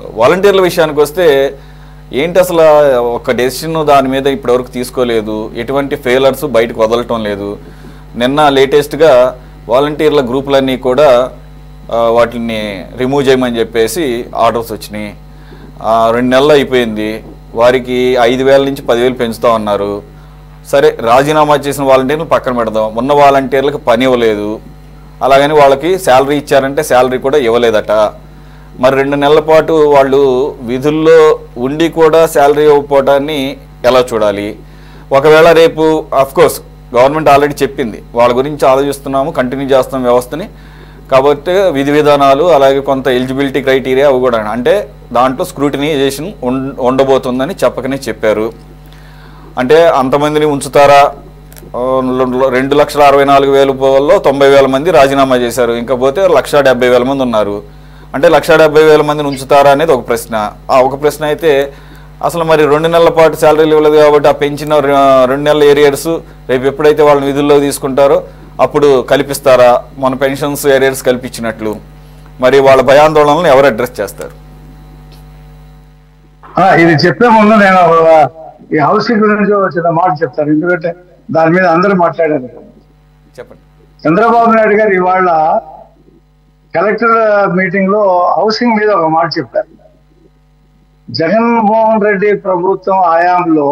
వాలంటీర్ల విషయానికి వస్తే ఏంటి అసలు ఒక డెసిషన్ దాని మీద ఇప్పటివరకు తీసుకోలేదు ఎటువంటి ఫెయిలర్స్ బయటకు వదలటం లేదు నిన్న లేటెస్ట్గా వాలంటీర్ల గ్రూపులన్నీ కూడా ఆ, వాటిని రిమూవ్ చేయమని చెప్పేసి ఆర్డర్స్ వచ్చినాయి ఆ, రెండు నెలలు అయిపోయింది వారికి ఐదు వేల నుంచి పదివేలు పెంచుతా ఉన్నారు సరే రాజీనామా చేసిన వాలంటీర్లు పక్కన పెడదాం ఉన్న వాలంటీర్లకు పని ఇవ్వలేదు అలాగని వాళ్ళకి శాలరీ ఇచ్చారంటే శాలరీ కూడా ఇవ్వలేదట మరి రెండు నెలల పాటు వాళ్ళు విధుల్లో ఉండి కూడా శాలరీ ఇవ్వకపోవడాన్ని ఎలా చూడాలి ఒకవేళ రేపు కోర్స్ గవర్నమెంట్ ఆల్రెడీ చెప్పింది వాళ్ళ గురించి ఆలోచిస్తున్నాము కంటిన్యూ చేస్తాం వ్యవస్థని కాబట్టి విధి విధానాలు అలాగే కొంత ఎలిజిబిలిటీ క్రైటీరియా అవి కూడా అంటే దాంట్లో స్క్రూటినైజేషన్ ఉండబోతుందని చెప్పకనే చెప్పారు అంటే అంతమందిని ఉంచుతారా ఆ, రెండు లక్షల అరవై నాలుగు వేల పోల్లో తొంభై వేల మంది రాజీనామా చేశారు ఇంకా పోతే లక్ష డెబ్బై వేల మంది ఉన్నారు అంటే లక్ష డెబ్బై వేల మందిని ఉంచుతారా అనేది ఒక ప్రశ్న ఆ ఒక ప్రశ్న అయితే అసలు మరి రెండు నెలల పాటు శాలరీలు ఇవ్వలేదు కాబట్టి ఆ పెంచిన రె- రెండు నెలల ఏరియర్స్ రేపు ఎప్పుడైతే వాళ్ళని విధుల్లో తీసుకుంటారో అప్పుడు కల్పిస్తారా మన పెన్షన్స్ ఏరియర్స్ కల్పించినట్లు మరి వాళ్ళ భయాందోళనలను ఎవరు అడ్రస్ చేస్తారు ఆ, ఇది చెప్పే ముందు నేను ఒక ఈ హౌసింగ్ గురించి ఒక చిన్న మాట చెప్తాను ఎందుకంటే దాని మీద అందరూ మాట్లాడారు చెప్పండి చంద్రబాబు నాయుడు గారు ఇవాళ కలెక్టర్ మీటింగ్ లో హౌసింగ్ మీద ఒక మాట చెప్పారు జగన్మోహన్ రెడ్డి ప్రభుత్వం హయాంలో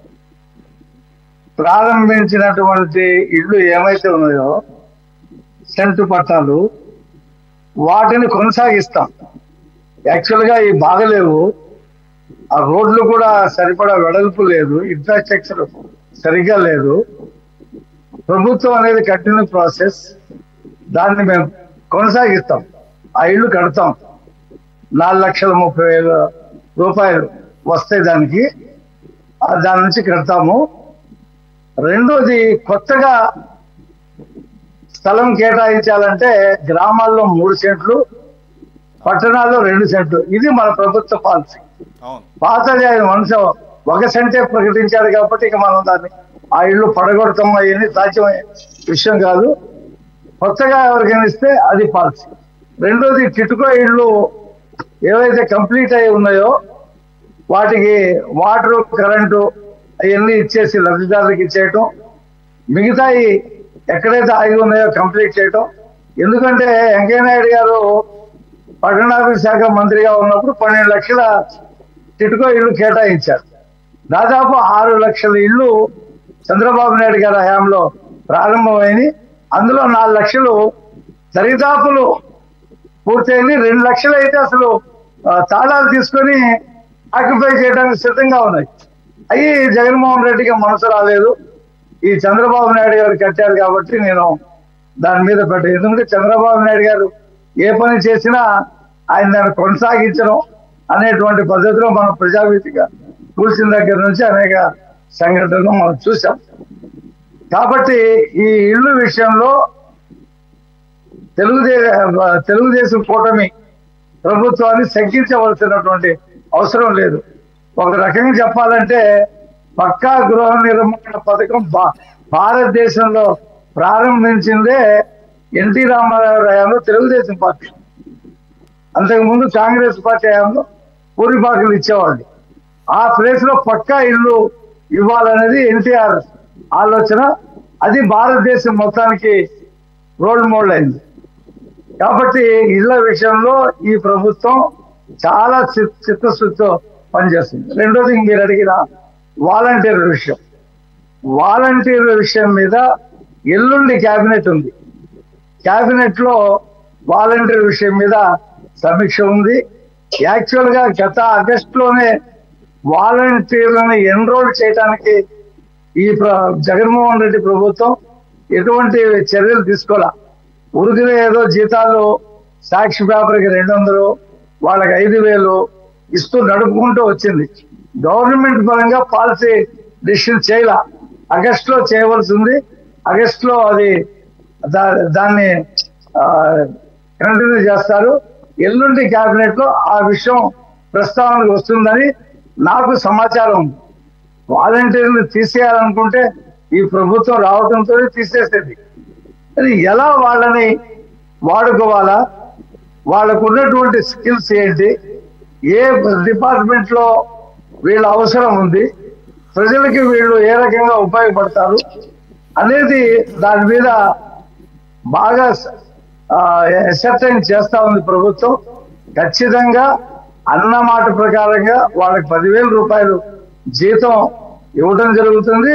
ప్రారంభించినటువంటి ఇళ్ళు ఏమైతే ఉన్నాయో సెంటు పట్టాలు వాటిని కొనసాగిస్తాం యాక్చువల్ గా ఈ బాగలేవు ఆ రోడ్లు కూడా సరిపడా వెడల్పు లేదు ఇన్ఫ్రాస్ట్రక్చర్ సరిగ్గా లేదు ప్రభుత్వం అనేది కంటిన్యూ ప్రాసెస్ దాన్ని మేము కొనసాగిస్తాం ఆ ఇల్లు కడతాం నాలుగు లక్షల ముప్పై వేల రూపాయలు వస్తాయి దానికి ఆ దాని నుంచి కడతాము రెండోది కొత్తగా స్థలం కేటాయించాలంటే గ్రామాల్లో మూడు సెంట్లు పట్టణాల్లో రెండు సెంట్లు ఇది మన ప్రభుత్వ పాలసీ అవును పాతది ఆయన మనసు ఒక సెంటే ప్రకటించాడు కాబట్టి ఇక మనం దాన్ని ఆ ఇల్లు పడగొడతాం అవన్నీ సాధ్యమయ్యే విషయం కాదు కొత్తగా ఎవరికైనా ఇస్తే అది పాలసీ రెండోది టిటుకో ఇళ్ళు ఏవైతే కంప్లీట్ అయి ఉన్నాయో వాటికి వాటర్ కరెంటు అవన్నీ ఇచ్చేసి లబ్ధిదారులకు ఇచ్చేయటం మిగతాయి ఎక్కడైతే ఆగి ఉన్నాయో కంప్లీట్ చేయటం ఎందుకంటే వెంకయ్య నాయుడు గారు పట్టణాభివృద్ధి శాఖ మంత్రిగా ఉన్నప్పుడు పన్నెండు లక్షల టిట్కో ఇల్లు కేటాయించారు దాదాపు ఆరు లక్షల ఇల్లు చంద్రబాబు నాయుడు గారి హయాంలో ప్రారంభమైంది అందులో నాలుగు లక్షలు దరిదాపులు పూర్తయింది రెండు లక్షలు అయితే అసలు ఆ, తాళాలు తీసుకొని ఆక్యుపై చేయడానికి సిద్ధంగా ఉన్నాయి అవి జగన్మోహన్ రెడ్డికి మనసు రాలేదు ఈ చంద్రబాబు నాయుడు గారు కట్టారు కాబట్టి నేను దాని మీద పెట్టాను ఎందుకంటే చంద్రబాబు నాయుడు గారు ఏ పని చేసినా ఆయన దాన్ని కొనసాగించడం అనేటువంటి పద్ధతిలో మనం ప్రజాభీతిగా కూల్చిన దగ్గర నుంచి అనేక సంఘటనలు మనం చూసాం కాబట్టి ఈ ఇల్లు విషయంలో తెలుగుదే తెలుగుదేశం కూటమి ప్రభుత్వాన్ని శంకించవలసినటువంటి అవసరం లేదు ఒక రకంగా చెప్పాలంటే పక్కా గృహ నిర్మాణ పథకం భా- భారతదేశంలో ప్రారంభించిందే ఎన్టీ రామారావు హయాంలో తెలుగుదేశం పార్టీ అంతకుముందు కాంగ్రెస్ పార్టీ హయాంలో పూరిపాకులు ఇచ్చేవాళ్ళు ఆ ప్లేస్ లో పక్కా ఇల్లు ఇవ్వాలనేది ఎన్టీఆర్ ఆలోచన అది భారతదేశం మొత్తానికి రోల్ మోడల్ అయింది కాబట్టి ఇళ్ల విషయంలో ఈ ప్రభుత్వం చాలా చి- చిత్తశుద్ధితో పనిచేస్తుంది రెండోది మీరు అడిగిన వాలంటీర్ల విషయం వాలంటీర్ల విషయం మీద ఎల్లుండి క్యాబినెట్ ఉంది క్యాబినెట్ లో వాలంటీర్ విషయం మీద సమీక్ష ఉంది యాక్చువల్ గా గత ఆగస్ట్ లోనే వాలంటీర్లను ఎన్రోల్ చేయడానికి ఈ ప్ర- జగన్మోహన్ రెడ్డి ప్రభుత్వం ఎటువంటి చర్యలు తీసుకోవాలా ఉరికిన ఏదో జీతాలు సాక్షి పేపర్కి రెండు వందలు వాళ్ళకి ఐదు వేలు ఇస్తూ నడుపుకుంటూ వచ్చింది గవర్నమెంట్ పరంగా పాలసీ డిసిషన్ చేయాల ఆగస్ట్ లో చేయవలసి ఉంది ఆగస్ట్ లో అది దా- దాన్ని కంటిన్యూ చేస్తారు ఎల్లుండి కేబినెట్ లో ఆ విషయం ప్రస్తావనకు వస్తుందని నాకు సమాచారం ఉంది వాలంటీర్లు తీసేయాలనుకుంటే ఈ ప్రభుత్వం రావడంతో తీసేసేది అది ఎలా వాళ్ళని వాడుకోవాలా వాళ్ళకు ఉన్నటువంటి స్కిల్స్ ఏంటి ఏ డిపార్ట్మెంట్ లో వీళ్ళ అవసరం ఉంది ప్రజలకి వీళ్ళు ఏ రకంగా ఉపయోగపడతారు అనేది దాని మీద బాగా ఎసర్టైన్ చేస్తా ఉంది ప్రభుత్వం ఖచ్చితంగా అన్న మాట ప్రకారంగా వాళ్ళకి పదివేల రూపాయలు జీతం ఇవ్వడం జరుగుతుంది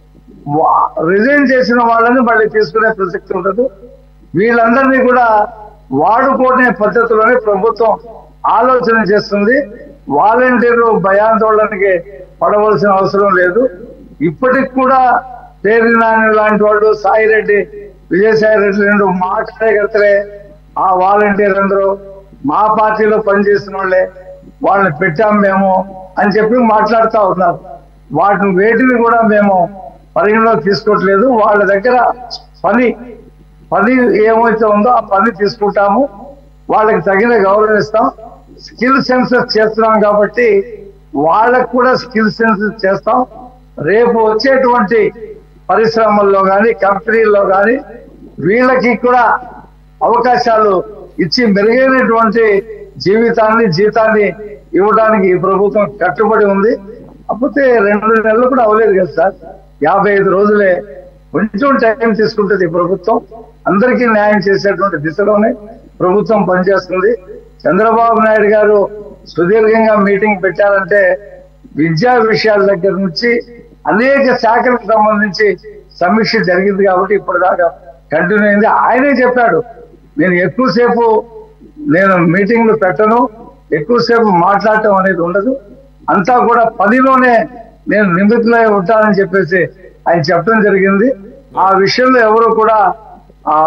రిజైన్ చేసిన వాళ్ళని మళ్ళీ తీసుకునే ప్రసక్తి ఉండదు వీళ్ళందరినీ కూడా వాడుకునే పద్ధతిలోనే ప్రభుత్వం ఆలోచన చేస్తుంది వాలంటీర్లు భయాందోళనకి పడవలసిన అవసరం లేదు ఇప్పటికి కూడా పేరు నాని లాంటి వాళ్ళు సాయిరెడ్డి విజయసాయి రెడ్డి రెండు మా కార్యకర్తలే ఆ వాలంటీర్ అందరూ మా పార్టీలో పనిచేసిన వాళ్ళే వాళ్ళని పెట్టాం మేము అని చెప్పి మాట్లాడుతూ ఉన్నారు వాటిని వేటిని కూడా మేము పరిగణలోకి తీసుకోవట్లేదు వాళ్ళ దగ్గర పని పని ఏమైతే ఉందో ఆ పని తీసుకుంటాము వాళ్ళకి తగిన గౌరవం ఇస్తాం స్కిల్ సెన్సస్ చేస్తున్నాం కాబట్టి వాళ్ళకు కూడా స్కిల్ సెన్సస్ చేస్తాం రేపు వచ్చేటువంటి పరిశ్రమల్లో కానీ కంపెనీల్లో కానీ వీళ్ళకి కూడా అవకాశాలు ఇచ్చి మెరుగైనటువంటి జీవితాన్ని జీతాన్ని ఇవ్వడానికి ఈ ప్రభుత్వం కట్టుబడి ఉంది కాకపోతే రెండు నెలలు కూడా అవ్వలేదు కదా సార్ యాభై ఐదు రోజులే కొంచెం టైం తీసుకుంటుంది ఈ ప్రభుత్వం అందరికీ న్యాయం చేసేటువంటి దిశలోనే ప్రభుత్వం పనిచేస్తుంది చంద్రబాబు నాయుడు గారు సుదీర్ఘంగా మీటింగ్ పెట్టారంటే విద్యా విషయాల దగ్గర నుంచి అనేక శాఖలకు సంబంధించి సమీక్ష జరిగింది కాబట్టి ఇప్పటిదాకా కంటిన్యూ అయింది ఆయనే చెప్పాడు నేను ఎక్కువసేపు నేను మీటింగ్లు పెట్టను ఎక్కువసేపు మాట్లాడటం అనేది ఉండదు అంతా కూడా పనిలోనే నేను నిమిత్తులై ఉంటానని చెప్పేసి ఆయన చెప్పడం జరిగింది ఆ విషయంలో ఎవరు కూడా ఆ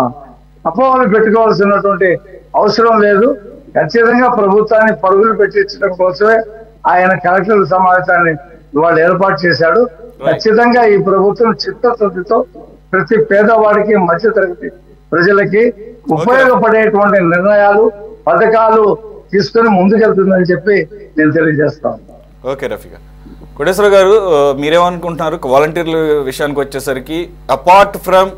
అపోహలు పెట్టుకోవాల్సినటువంటి అవసరం లేదు ఖచ్చితంగా ప్రభుత్వాన్ని పరుగులు పెట్టించడం కోసమే ఆయన కలెక్టర్ల సమావేశాన్ని ఇవాళ ఏర్పాటు చేశాడు ఖచ్చితంగా ఈ ప్రభుత్వం చిత్తశుద్ధితో ప్రతి పేదవాడికి మధ్యతరగతి ప్రజలకి ఉపయోగపడేటువంటి నిర్ణయాలు పథకాలు తీసుకొని ముందుకెళ్తుందని చెప్పి నేను తెలియజేస్తాను ఓకే రఫీగా కోటేశ్వర గారు ఆ, మీరేమనుకుంటున్నారు వాలంటీర్ల విషయానికి వచ్చేసరికి అపార్ట్ ఫ్రమ్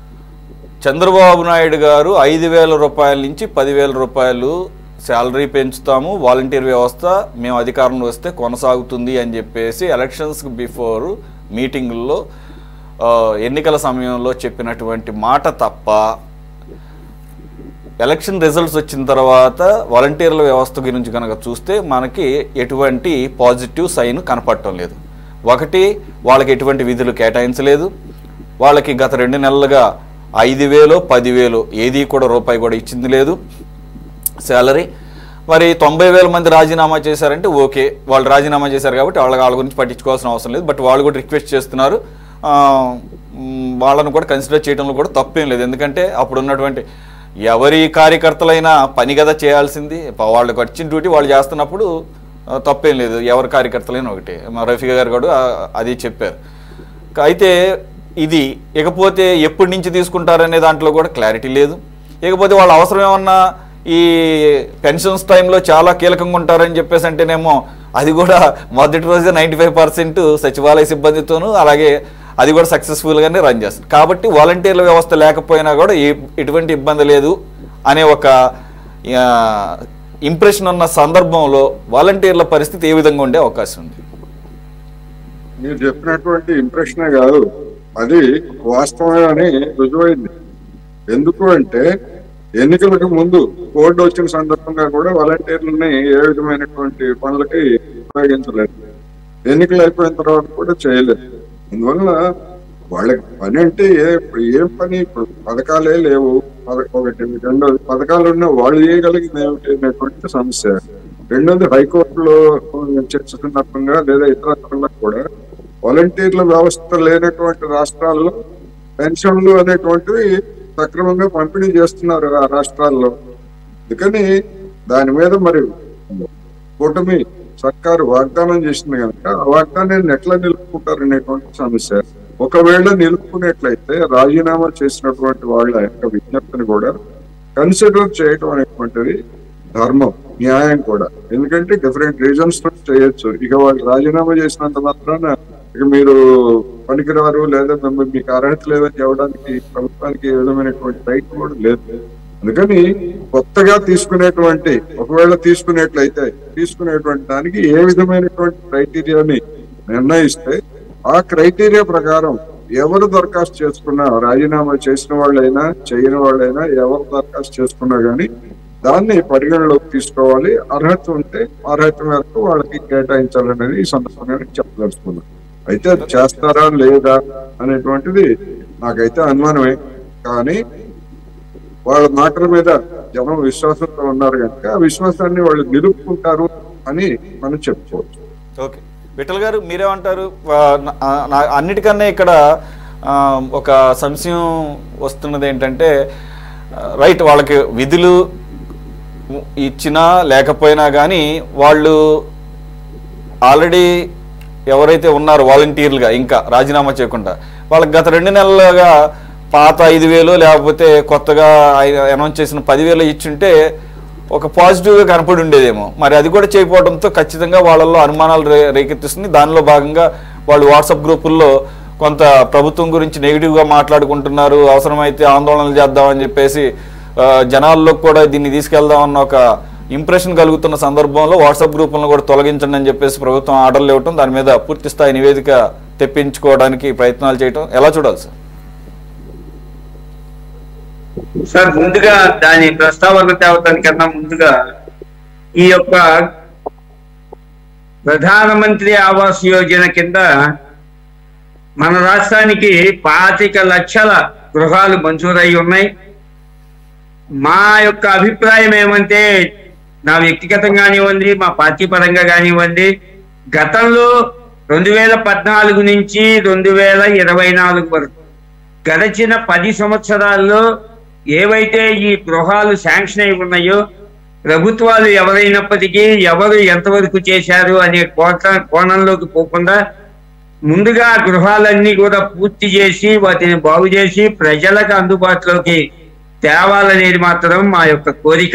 చంద్రబాబు నాయుడు గారు ఐదు వేల రూపాయల నుంచి పదివేల రూపాయలు శాలరీ పెంచుతాము వాలంటీర్ వ్యవస్థ మేము అధికారంలో వస్తే కొనసాగుతుంది అని చెప్పేసి ఎలక్షన్స్కి బిఫోర్ మీటింగుల్లో ఆ, ఎన్నికల సమయంలో చెప్పినటువంటి మాట తప్ప ఎలక్షన్ రిజల్ట్స్ వచ్చిన తర్వాత వాలంటీర్ల వ్యవస్థ గురించి కనుక చూస్తే మనకి ఎటువంటి పాజిటివ్ సైన్ కనపడటం లేదు ఒకటి వాళ్ళకి ఎటువంటి విధులు కేటాయించలేదు వాళ్ళకి గత రెండు నెలలుగా ఐదు వేలు పదివేలు ఏది కూడా రూపాయి కూడా ఇచ్చింది లేదు శాలరీ మరి తొంభై వేల మంది రాజీనామా చేశారంటే ఓకే వాళ్ళు రాజీనామా చేశారు కాబట్టి వాళ్ళ వాళ్ళ గురించి పట్టించుకోవాల్సిన అవసరం లేదు బట్ వాళ్ళు కూడా రిక్వెస్ట్ చేస్తున్నారు ఆ, మ్, వాళ్ళను కూడా కన్సిడర్ చేయడంలో కూడా తప్పేం లేదు ఎందుకంటే అప్పుడు ఉన్నటువంటి ఎవరి కార్యకర్తలైనా పని కదా చేయాల్సింది ప- వాళ్ళకి వచ్చిన డ్యూటీ వాళ్ళు చేస్తున్నప్పుడు ఆ, తప్పేం లేదు ఎవరి కార్యకర్తలైనా ఒకటే మా రఫీగా గారు కూడా ఆ, అది చెప్పారు అయితే ఇది ఇకపోతే ఎప్పటి నుంచి తీసుకుంటారనే దాంట్లో కూడా క్లారిటీ లేదు ఇకపోతే వాళ్ళ అవసరం ఏమన్నా ఈ పెన్షన్స్ టైంలో చాలా కీలకంగా ఉంటారని చెప్పేసి అంటేనేమో అది కూడా మొదటి రోజే నైంటీ ఫైవ్ పర్సెంట్ సచివాలయ సిబ్బందితోనూ అలాగే అది కూడా సక్సెస్ఫుల్గానే రన్ చేస్తుంది కాబట్టి వాలంటీర్ల వ్యవస్థ లేకపోయినా కూడా ఏ ఎటువంటి ఇబ్బంది లేదు అనే ఒక ఇంప్రెషన్ ఉన్న సందర్భంలో వాలంటీర్ల పరిస్థితి ఏ విధంగా ఉండే అవకాశం ఉంది మీరు చెప్పినటువంటి ఇంప్రెషనే కాదు అది వాస్తవమే అని రుజువైంది ఎందుకు అంటే ఎన్నికలకు ముందు కోడ్ వచ్చిన సందర్భంగా కూడా వాలంటీర్లని ఏ విధమైనటువంటి పనులకి ఉపయోగించలేదు ఎన్నికలు అయిపోయిన తర్వాత కూడా చేయలేదు అందువల్ల వాళ్ళకి పని అంటే ఏ ఏం పని ఇప్పుడు పథకాలే లేవు పథ- ఒకటి రెండోది పథకాలు ఉన్న వాళ్ళు చేయగలిగింది ఏమిటి అనేటువంటి సమస్య రెండోది హైకోర్టులో చర్చ సందర్భంగా లేదా ఇతర కూడా వాలంటీర్ల వ్యవస్థ లేనటువంటి రాష్ట్రాల్లో పెన్షన్లు అనేటువంటివి సక్రమంగా పంపిణీ చేస్తున్నారు ఆ రాష్ట్రాల్లో అందుకని దాని మీద మరి కూటమి సర్కారు వాగ్దానం చేసింది కనుక ఆ వాగ్దానాన్ని ఎట్లా నిలుపుకుంటారు అనేటువంటి సమస్య ఒకవేళ నిలుపుకునేట్లయితే రాజీనామా చేసినటువంటి వాళ్ళ యొక్క విజ్ఞప్తిని కూడా కన్సిడర్ చేయడం అనేటువంటిది ధర్మం న్యాయం కూడా ఎందుకంటే డిఫరెంట్ రీజన్స్ తో చేయొచ్చు ఇక వాళ్ళు రాజీనామా చేసినంత మాత్రాన ఇక మీరు పనికిరారు లేదా మిమ్మల్ని మీకు అర్హత లేదని చెప్పడానికి ప్రభుత్వానికి ఏ విధమైనటువంటి రైట్ కూడా లేదు అందుకని కొత్తగా తీసుకునేటువంటి ఒకవేళ తీసుకునేట్లయితే తీసుకునేటువంటి దానికి ఏ విధమైనటువంటి క్రైటీరియాని నిర్ణయిస్తే ఆ క్రైటీరియా ప్రకారం ఎవరు దరఖాస్తు చేసుకున్నా రాజీనామా చేసిన వాళ్ళైనా చేయని వాళ్ళైనా ఎవరు దరఖాస్తు చేసుకున్నా గానీ దాన్ని పరిగణలోకి తీసుకోవాలి అర్హత ఉంటే అర్హత మేరకు వాళ్ళకి కేటాయించాలనేది ఈ సందర్భంగా నేను చెప్పదలుచుకున్నాను అయితే అది చేస్తారా లేదా అనేటువంటిది నాకైతే అనుమానమే కానీ వాళ్ళ మాటల మీద జనం విశ్వాసంతో ఉన్నారు కనుక ఆ విశ్వాసాన్ని వాళ్ళు నిలుపుకుంటారు అని మనం చెప్పుకోవచ్చు ఓకే విఠల్ గారు మీరేమంటారు ఆ, నా- ఆ, నా- అన్నిటికన్నా ఇక్కడ ఆ, ఒక సంశయం వస్తున్నది ఏంటంటే ఆ, రైట్ వాళ్ళకి విధులు ఇచ్చినా లేకపోయినా కానీ వాళ్ళు ఆల్రెడీ ఎవరైతే ఉన్నారో వాలంటీర్లుగా ఇంకా రాజీనామా చేయకుండా వాళ్ళకి గత రెండు నెలలుగా పాత ఐదు వేలు లేకపోతే కొత్తగా అనౌన్స్ చేసిన పదివేలు ఇచ్చుంటే ఒక పాజిటివ్గా కనపడి ఉండేదేమో మరి అది కూడా చేయకపోవడంతో ఖచ్చితంగా వాళ్ళల్లో అనుమానాలు రే రేకెత్తిస్తుంది దానిలో భాగంగా వాళ్ళు వాట్సాప్ గ్రూపుల్లో కొంత ప్రభుత్వం గురించి నెగిటివ్గా మాట్లాడుకుంటున్నారు అవసరమైతే ఆందోళనలు చేద్దామని చెప్పేసి ఆ, జనాల్లో కూడా దీన్ని తీసుకెళ్దామన్న ఒక ఇంప్రెషన్ కలుగుతున్న సందర్భంలో వాట్సాప్ గ్రూపులను కూడా తొలగించండి అని చెప్పేసి ప్రభుత్వం ఆర్డర్లు ఇవ్వటం దాని మీద పూర్తి స్థాయి నివేదిక తెప్పించుకోవడానికి ప్రయత్నాలు చేయటం ఎలా చూడాలి సార్ సార్ ముందుగా దాని ప్రస్తావన తేవటానికన్నా ముందుగా ఈ యొక్క ప్రధానమంత్రి ఆవాస్ యోజన కింద మన రాష్ట్రానికి పాతిక లక్షల గృహాలు మంజూరై ఉన్నాయి మా యొక్క అభిప్రాయం ఏమంటే నా వ్యక్తిగతంగా కానివ్వండి మా పార్టీ పరంగా కానివ్వండి గతంలో రెండు వేల పద్నాలుగు నుంచి రెండు వేల ఇరవై నాలుగు వరకు గడిచిన పది సంవత్సరాల్లో ఏవైతే ఈ గృహాలు శాంక్షన్ అయి ఉన్నాయో ప్రభుత్వాలు ఎవరైనప్పటికీ ఎవరు ఎంతవరకు చేశారు అనే కోట కోణంలోకి పోకుండా ముందుగా ఆ గృహాలన్నీ కూడా పూర్తి చేసి వాటిని బాగు చేసి ప్రజలకు అందుబాటులోకి తేవాలనేది మాత్రం మా యొక్క కోరిక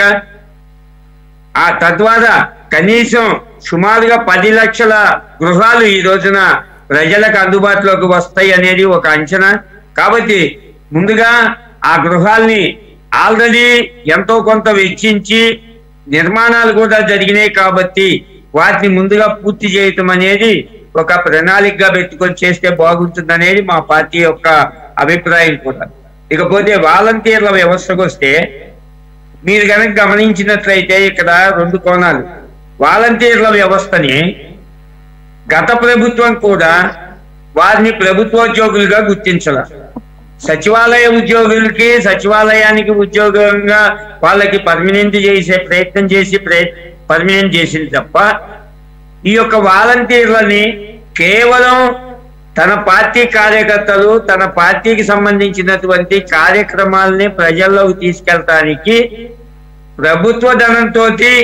ఆ తద్వారా కనీసం సుమారుగా పది లక్షల గృహాలు ఈ రోజున ప్రజలకు అందుబాటులోకి వస్తాయి అనేది ఒక అంచనా కాబట్టి ముందుగా ఆ గృహాల్ని ఆల్రెడీ ఎంతో కొంత వెచ్చించి నిర్మాణాలు కూడా జరిగినాయి కాబట్టి వాటిని ముందుగా పూర్తి చేయటం అనేది ఒక ప్రణాళికగా పెట్టుకొని చేస్తే బాగుంటుందనేది మా పార్టీ యొక్క అభిప్రాయం కూడా ఇకపోతే వాలంటీర్ల వ్యవస్థకు వస్తే మీరు కనుక గమనించినట్లయితే ఇక్కడ రెండు కోణాలు వాలంటీర్ల వ్యవస్థని గత ప్రభుత్వం కూడా వారిని ప్రభుత్వోద్యోగులుగా గుర్తించాల సచివాలయ ఉద్యోగులకి సచివాలయానికి ఉద్యోగంగా వాళ్ళకి పర్మనెంట్ చేసే ప్రయత్నం చేసి పర్మనెంట్ చేసింది తప్ప ఈ యొక్క వాలంటీర్లని కేవలం తన పార్టీ కార్యకర్తలు తన పార్టీకి సంబంధించినటువంటి కార్యక్రమాలని ప్రజల్లోకి తీసుకెళ్ళటానికి ప్రభుత్వ ధనంతో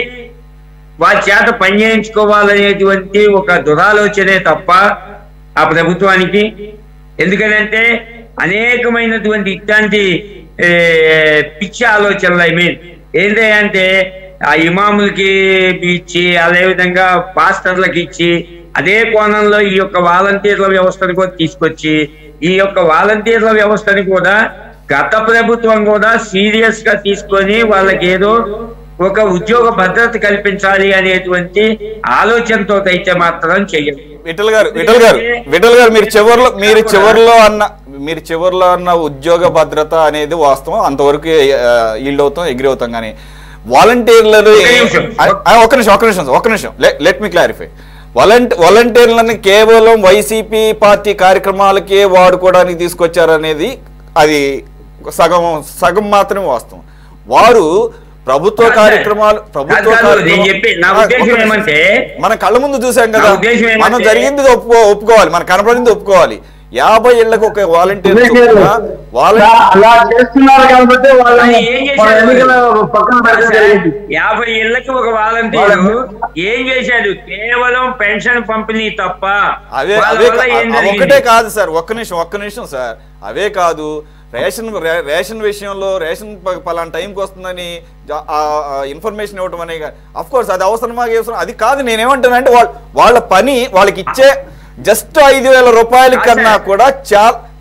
వారి చేత పని చేయించుకోవాలనేటువంటి ఒక దురాలోచనే తప్ప ఆ ప్రభుత్వానికి ఎందుకనంటే అనేకమైనటువంటి ఇట్లాంటి ఏ, పిచ్చి ఆలోచనలు ఐ మీన్ ఏంటి అంటే ఆ ఇమాములకి ఇచ్చి అదేవిధంగా పాస్టర్లకు ఇచ్చి అదే కోణంలో ఈ యొక్క వాలంటీర్ల వ్యవస్థను కూడా తీసుకొచ్చి ఈ యొక్క వాలంటీర్ల వ్యవస్థని కూడా గత ప్రభుత్వం కూడా సీరియస్ గా తీసుకొని వాళ్ళకి ఏదో ఒక ఉద్యోగ భద్రత కల్పించాలి అనేటువంటి ఆలోచనతో అయితే మాత్రం చెయ్యదు విఠల్ గారు విఠల్ గారు విఠల్ గారు మీరు చివరిలో మీరు చివరిలో అన్న మీరు చివరిలో అన్న ఉద్యోగ భద్రత అనేది వాస్తవం అంతవరకు ఈల్డ్ అవుతాం ఎగ్రి అవుతాం కానీ వాలంటీర్లను ఒక్క నిమిషం. ఒక నిమిషం ఒక నిమిషం ఒక నిమిషం లెట్ మీ క్లారిఫై వాలంటీ వాలంటీర్లను కేవలం వైసీపీ పార్టీ కార్యక్రమాలకే వాడుకోవడానికి తీసుకొచ్చారనేది అది సగం సగం మాత్రమే వాస్తవం వారు ప్రభుత్వ కాదు, కార్యక్రమాలు ప్రభుత్వ కాదు, కాదు, కార్యక్రమాలు- నేను చెప్పే- నా ఆ, ఒక ఉద్దేశం నిమిషం. ఏమంటే, మన కళ్ళ ముందు చూసాం నా కదా ఉద్దేశం ఏమంటే- మనం జరిగింది ఒప్పుకో ఒప్పుకోవాలి మన కనపడింది ఒప్పుకోవాలి యాభై ఏళ్ళకు ఒక వాలంటీర్ అలా అలా చేస్తున్నారు కాబట్టి వాళ్ళని అది ఏం చేశారు? వాళ్ళ ఎన్నికల పక్కన పెట్టడం జరిగింది యాభై ఏళ్ళకి ఒక వాలంటీర్ ఏం చేశాడు కేవలం పెన్షన్ పంపిణీ తప్ప అవే వాళ్ళ అవే వల్ల ఏం కా- జరిగింది? ఒకటే కాదు సార్ ఒక్క నిమిషం ఒక్క నిమిషం సార్ అవే కాదు రేషన్ రే- రేషన్ విషయంలో రేషన్ ప- పలానా టైంకి వస్తుందని జా- ఆ ఇన్ఫర్మేషన్ ఇవ్వడం అనే అఫ్ కోర్స్ అది అవసరమా అవసరం అది కాదు నేనేమంటానంటే వాళ్ళ వాళ్ళ పని వాళ్ళకి ఇచ్చే జస్ట్ ఐదు వేల రూపాయల కన్నా కూడా చాలా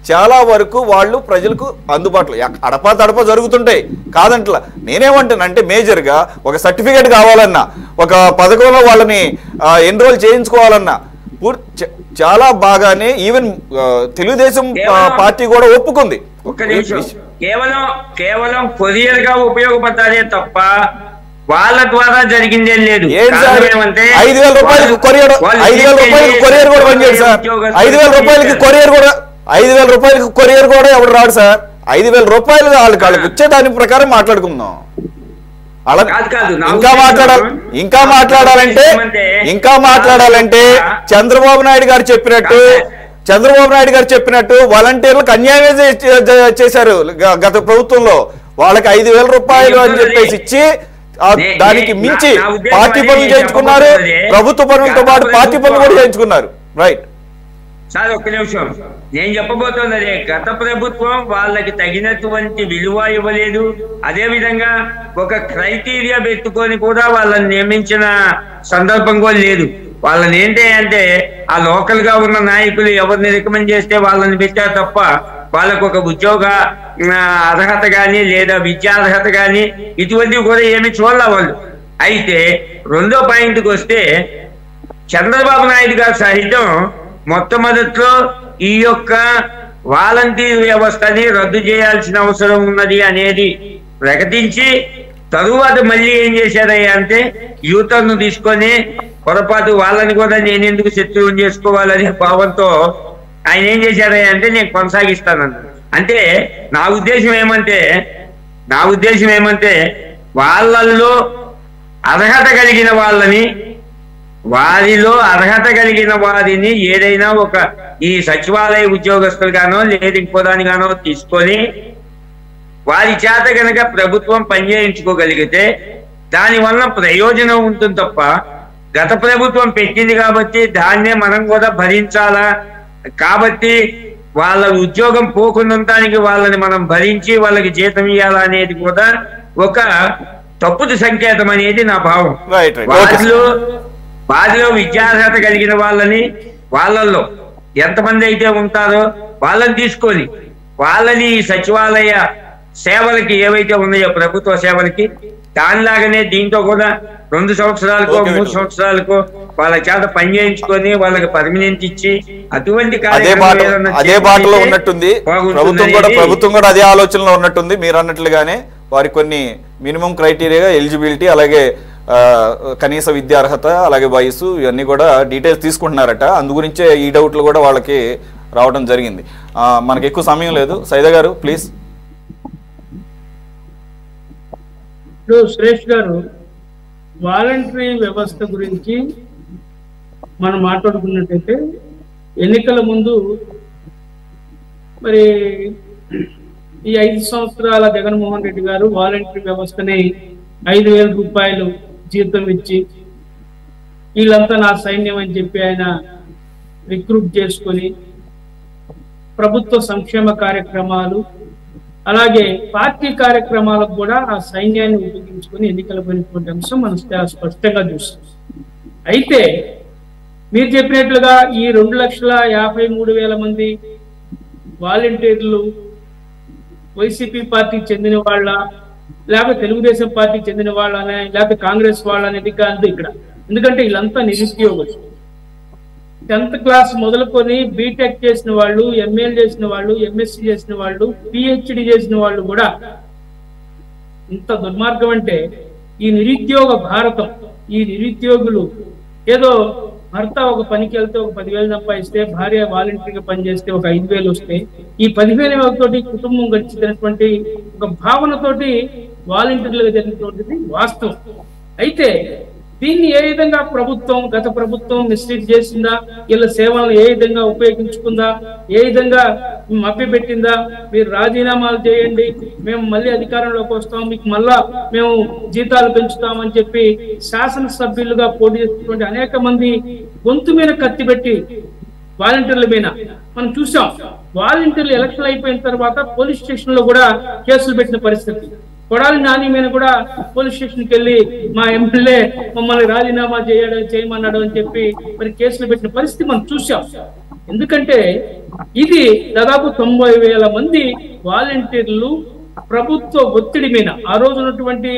చాలా వరకు వాళ్ళు ప్రజలకు అందుబాటులో ఎక్- అడపా తడప జరుగుతుంటాయి కాదంట్లా నేనేమంటానంటే మేజర్గా ఒక సర్టిఫికేట్ కావాలన్నా ఒక పథకంలో వాళ్ళని ఎన్రోల్ చేయించుకోవాలన్నా పూర్- చ- చాలా బాగానే ఈవెన్ ఆ, తెలుగుదేశం ఆ, కేవలం- పార్టీ కూడా ఒప్పుకుంది ఒక్క నిమిషం కేవలం కేవలం కొరియర్ గా ఉపయోగపడ్డారే తప్ప వాళ్ళ ద్వారా జరిగిందేం లేదు ఏం సార్ కారణం ఏమంటే ఐదు వేల రూపాయలకి వాళ్ళు- కొరియర్ వాళ్ళు ఐదు వేల రూపాయలకి తీసుకెళ్ళి కొరియర్ కూడా పనిచేయదు సార్ ఉద్యోగస్తులు ఐదు వేల రూపాయలకి చేశారు. కొరియర్ కూడా ఐదు వేల రూపాయలకి కొరియర్ కూడా ఎవడు రాడు సార్ ఐదు వేల రూపాయలు వాళ్ళకి వాళ్ళకి వచ్చే దాని ప్రకారం మాట్లాడుకుందాం అలా కాదు, కాదు. నా ఇంకా ఉద్దేశం మాట్లాడాలి ఇంకా నా మాట్లాడాలంటే ఉద్దేశం ఏమంటే, ఇంకా మాట్లాడాలంటే చంద్రబాబు నాయుడు గారు చెప్పినట్టు చంద్రబాబు నాయుడు గారు చెప్పినట్టు వాలంటీర్లకు అన్యాయం చే- చే- చేశారు గ- గత ప్రభుత్వంలో వాళ్ళకి ఐదు వేల రూపాయలు అని చెప్పేసి ఇచ్చి ఆ నే- దానికి నే- మించి నా- నా ఉద్దేశం పార్టీ అది పనులు నేను చేయించుకున్నారు చెప్పబోతున్నది ప్రభుత్వ పనులతో పాటు గత పార్టీ పనులు కూడా ప్రభుత్వం- చేయించుకున్నారు రైట్ సార్ ఒక్క నిమిషం నేను చెప్పబోతున్నది గత ప్రభుత్వం వాళ్ళకి తగినటువంటి విలువ ఇవ్వలేదు అదే విధంగా ఒక క్రైటీరియా పెట్టుకొని కూడా వాళ్ళని నియమించిన సందర్భం కూడా లేదు వాళ్ళని ఏంటి అంటే ఆ లోకల్ గా ఉన్న నాయకులు ఎవరిని రికమెండ్ చేస్తే వాళ్ళని పెట్టారు తప్ప వాళ్ళకు ఒక ఉద్యోగ ఆ, అర్హత కానీ లేదా విద్యా అర్హత కానీ ఇటువంటివి కూడా ఏమి చూడాల వాళ్ళు అయితే రెండో పాయింట్కి వస్తే చంద్రబాబు నాయుడు గారు సహితం మొట్టమొదట్లో ఈ యొక్క వాలంటీర్ వ్యవస్థని రద్దు చేయాల్సిన అవసరం ఉన్నది అనేది ప్రకటించి తరువాత మళ్ళీ ఏం చేశారయ్యా అంటే యూతర్ను తీసుకొని పొరపాటు వాళ్ళని కూడా నేను ఎందుకు శత్రువుని చేసుకోవాలనే భావంతో ఆయన ఏం చేశారయ్యా అంటే నేను కొనసాగిస్తానన్నాడు అంటే నా ఉద్దేశం ఏమంటే నా ఉద్దేశం ఏమంటే వాళ్ళల్లో అర్హత కలిగిన వాళ్ళని వారిలో అర్హత కలిగిన వారిని ఏదైనా ఒక ఈ సచివాలయ ఉద్యోగస్తులుగానో లేదు ఇంకో దానిగానో తీసుకొని వారి చేత కనుక ప్రభుత్వం పనిచేయించుకోగలిగితే దాని వల్ల ప్రయోజనం ఉంటుంది తప్ప గత ప్రభుత్వం పెట్టింది కాబట్టి దాన్నే మనం కూడా భరించాలా కాబట్టి వాళ్ళ ఉద్యోగం పోకుండటానికి వాళ్ళని మనం భరించి వాళ్ళకి జీతం ఇవ్వాలా అనేది కూడా ఒక తప్పుదు సంకేతం అనేది నా భావం Right, right. Okay, sir. వారిలో వారిలో విద్యార్హత కలిగిన వాళ్ళని వాళ్ళల్లో ఎంతమంది అయితే ఉంటారో వాళ్ళని తీసుకొని వాళ్ళని ఈ సచివాలయ సేవలకి ఏవైతే ఉన్నాయో ప్రభుత్వ సేవలకి దానిలాగానే దీంతో కూడా రెండు సంవత్సరాలకో Okay, మూడు Vinod. సంవత్సరాలకో వాళ్ళ చేత పని చేయించుకొని వాళ్ళకి పర్మనెంట్ ఇచ్చి అటువంటి అదే కార్యక్రమం బాట ఏదన్నా అదే బాటలో చేస్తే ఉన్నట్టుంది బాగుంటుంది ప్రభుత్వం కూడా అనేది ప్రభుత్వం కూడా అదే ఆలోచనలో ఉన్నట్టుంది మీరు అన్నట్లుగానే వారి కొన్ని మినిమం క్రైటీరియా ఎలిజిబిలిటీ అలాగే ఆ, కనీస విద్యార్హత అలాగే వయసు ఇవన్నీ కూడా డీటెయిల్స్ తీసుకుంటున్నారట అందు గురించే ఈ డౌట్లు కూడా వాళ్ళకి రావడం జరిగింది ఆ, మనకి ఎక్కువ సమయం లేదు సైద గారు ప్లీజ్ ఇప్పుడు సురేష్ గారు వాలంటరీ వ్యవస్థ గురించి మనం మాట్లాడుకున్నట్టయితే ఎన్నికల ముందు మరి ఈ ఐదు సంవత్సరాల జగన్మోహన్ రెడ్డి గారు వాలంటరీ వ్యవస్థని ఐదు వేల రూపాయలు జీతం ఇచ్చి వీళ్ళంతా నా సైన్యం అని చెప్పి ఆయన రిక్రూట్ చేసుకొని ప్రభుత్వ సంక్షేమ కార్యక్రమాలు అలాగే పార్టీ కార్యక్రమాలకు కూడా ఆ సైన్యాన్ని ఉపయోగించుకొని ఎన్నికలు పోయినటువంటి అంశం మనం చాలా స్పష్టంగా చూస్తాం అయితే మీరు చెప్పినట్లుగా ఈ రెండు లక్షల యాభై మూడు వేల మంది వాలంటీర్లు వైసీపీ పార్టీకి చెందిన వాళ్ళ లేకపోతే తెలుగుదేశం పార్టీకి చెందిన వాళ్ళనే లేకపోతే కాంగ్రెస్ వాళ్ళ అనేది కాదు ఇక్కడ ఎందుకంటే వీళ్ళంతా నిరుద్యోగులు టెన్త్ క్లాస్ మొదలుకొని బీటెక్ చేసిన వాళ్ళు ఎంఏలు చేసిన వాళ్ళు ఎంఎస్సి చేసిన వాళ్ళు పిహెచ్డి చేసిన వాళ్ళు కూడా ఇంత దుర్మార్గం అంటే ఈ నిరుద్యోగ భారతం ఈ నిరుద్యోగులు ఏదో భర్త ఒక పనికి వెళ్తే ఒక పదివేలు సంపాదిస్తే భార్య వాలంటీర్గా పనిచేస్తే ఒక ఐదు వేలు వస్తే ఈ పదివేల తోటి కుటుంబం గడిచినటువంటి ఒక భావనతోటి వాలంటీర్లుగా జరిగినటువంటిది వాస్తవం అయితే దీన్ని ఏ విధంగా ప్రభుత్వం గత ప్రభుత్వం మిస్లీడ్ చేసిందా వీళ్ళ సేవలను ఏ విధంగా ఉపయోగించుకుందా ఏ విధంగా మభ్యపెట్టిందా మీరు రాజీనామాలు చేయండి మేము మళ్ళీ అధికారంలోకి వస్తాం మీకు మళ్ళా మేము జీతాలు పెంచుతామని చెప్పి శాసనసభ్యులుగా పోటీ చేసినటువంటి అనేక మంది గొంతు మీద కత్తి పెట్టి వాలంటీర్ల మీద మనం చూసాం వాలంటీర్లు ఎలక్షన్ అయిపోయిన తర్వాత పోలీస్ స్టేషన్ లో కూడా కేసులు పెట్టిన పరిస్థితి కొడాలి నాని మీద కూడా పోలీస్ స్టేషన్ కి వెళ్ళి మా ఎమ్మెల్యే మమ్మల్ని రాజీనామా చేయడం చేయమన్నాడు అని చెప్పి మరి కేసులు పెట్టిన పరిస్థితి మనం చూసాం ఎందుకంటే ఇది దాదాపు తొంభై వేల మంది వాలంటీర్లు ప్రభుత్వ ఒత్తిడి మీద ఆ రోజు ఉన్నటువంటి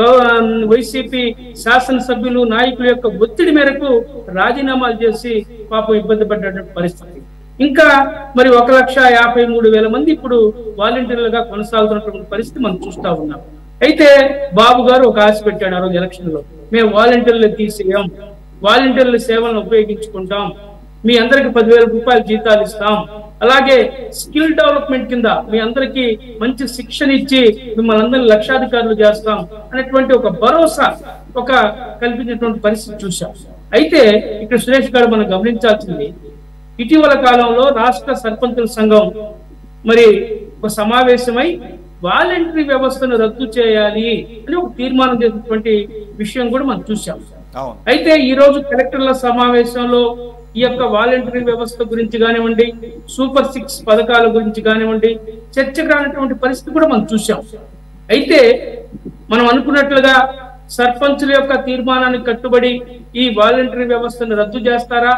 గవ- వైసీపీ శాసనసభ్యులు నాయకుల యొక్క ఒత్తిడి మేరకు రాజీనామాలు చేసి పాపం ఇబ్బంది పడ్డటువంటి పరిస్థితి ఇంకా మరి ఒక లక్ష యాభై మూడు వేల మంది ఇప్పుడు వాలంటీర్లుగా కొనసాగుతున్నటువంటి పరిస్థితి మనం చూస్తా ఉన్నాం అయితే బాబు గారు ఒక ఆశ పెట్టాడు ఆ రోజు ఎలక్షన్ లో మేము వాలంటీర్లు తీసేయం వాలంటీర్ల సేవలను ఉపయోగించుకుంటాం మీ అందరికి పదివేల రూపాయల జీతాలు ఇస్తాం అలాగే స్కిల్ డెవలప్మెంట్ కింద మీ అందరికి మంచి శిక్షణ ఇచ్చి మిమ్మల్ని అందరినీ లక్షాధికారులు చేస్తాం అనేటువంటి ఒక భరోసా ఒక కల్పించినటువంటి పరిస్థితి చూశాం అయితే ఇక్కడ సురేష్ గారు మనం గమనించాల్సింది ఇటీవల కాలంలో రాష్ట్ర సర్పంచుల సంఘం మరి ఒక సమావేశమై వాలంటరీ వ్యవస్థను రద్దు చేయాలి అని ఒక తీర్మానం చేసినటువంటి విషయం కూడా మనం చూసాం అవును అయితే ఈ రోజు కలెక్టర్ల సమావేశంలో ఈ యొక్క వాలంటరీ వ్యవస్థ గురించి కానివ్వండి సూపర్ సిక్స్ పథకాల గురించి కానివ్వండి చర్చకు రానటువంటి పరిస్థితి కూడా మనం చూసాం అయితే మనం అనుకున్నట్లుగా సర్పంచుల యొక్క తీర్మానానికి కట్టుబడి ఈ వాలంటరీ వ్యవస్థను రద్దు చేస్తారా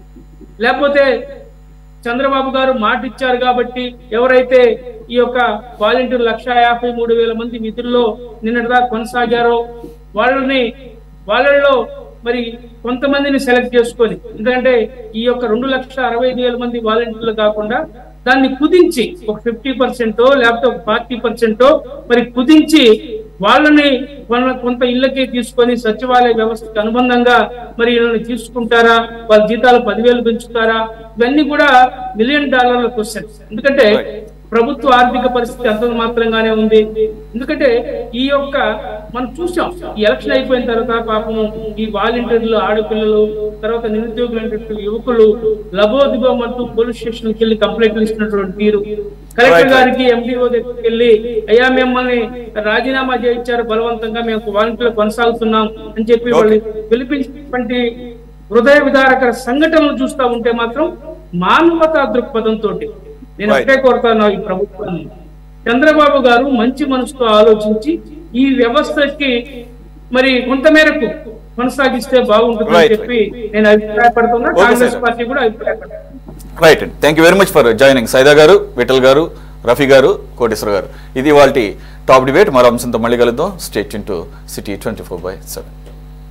లేకపోతే చంద్రబాబు గారు మాట ఇచ్చారు కాబట్టి ఎవరైతే ఈ యొక్క వాలంటీర్ లక్ష యాభై మూడు వేల మంది విధుల్లో నిన్నటిదా కొనసాగారో వాళ్ళని వాళ్ళల్లో మరి కొంతమందిని సెలెక్ట్ చేసుకొని ఎందుకంటే ఈ యొక్క రెండు లక్షల అరవై ఐదు వేల మంది వాలంటీర్లు కాకుండా దాన్ని కుదించి ఒక ఫిఫ్టీ పర్సెంటో లేకపోతే ఒక ఫార్టీ పర్సెంటో మరి కుదించి వాళ్ళని వాళ్ళ కొంత ఇళ్ళకి తీసుకొని సచివాలయ వ్యవస్థకు అనుబంధంగా మరి వీళ్ళని తీసుకుంటారా వాళ్ళ జీతాలు పదివేలు పెంచుతారా ఇవన్నీ కూడా మిలియన్ డాలర్ల క్వశ్చన్ ఎందుకంటే ప్రభుత్వ ఆర్థిక పరిస్థితి అంత మాత్రంగానే ఉంది ఎందుకంటే ఈ యొక్క మనం చూసాం ఈ ఎలక్షన్ అయిపోయిన తర్వాత పాపం ఈ వాలంటీర్లు ఆడపిల్లలు తర్వాత నిరుద్యోగులు యువకులు లబోదిబోమంటూ పోలీస్ స్టేషన్ కి వెళ్ళి కంప్లైంట్లు ఇస్తున్నటువంటి తీరు కలెక్టర్ Right. గారికి ఎండిఓ దగ్గరికి వెళ్ళి అయ్యా మిమ్మల్ని రాజీనామా చేయించారు బలవంతంగా మేము వాలంటీర్లు కొనసాగుతున్నాం అని చెప్పి వాళ్ళు పిలిపించినటువంటి హృదయ విదారకర సంఘటనలు చూస్తా ఉంటే మాత్రం మానవతా దృక్పథంతో నేను Right. ఒకటే కోరుతాను ఈ ప్రభుత్వాన్ని చంద్రబాబు గారు మంచి మనసుతో ఆలోచించి ఈ వ్యవస్థకి మరి కొంత మేరకు కొనసాగిస్తే బాగుంటుందని Right, చెప్పి నేను అభిప్రాయపడుతున్నా Okay, కాంగ్రెస్ sir. పార్టీ కూడా అభిప్రాయపడుతుంది రైట్ అండి thank you very much for joining Saida garu Vittal గారు రఫీ గారు కోటేశ్వర గారు ఇది వాళ్ళ టాప్ డిబేట్ మరో అంశంతో మళ్ళీ కలుద్దాం state into city twenty four by seven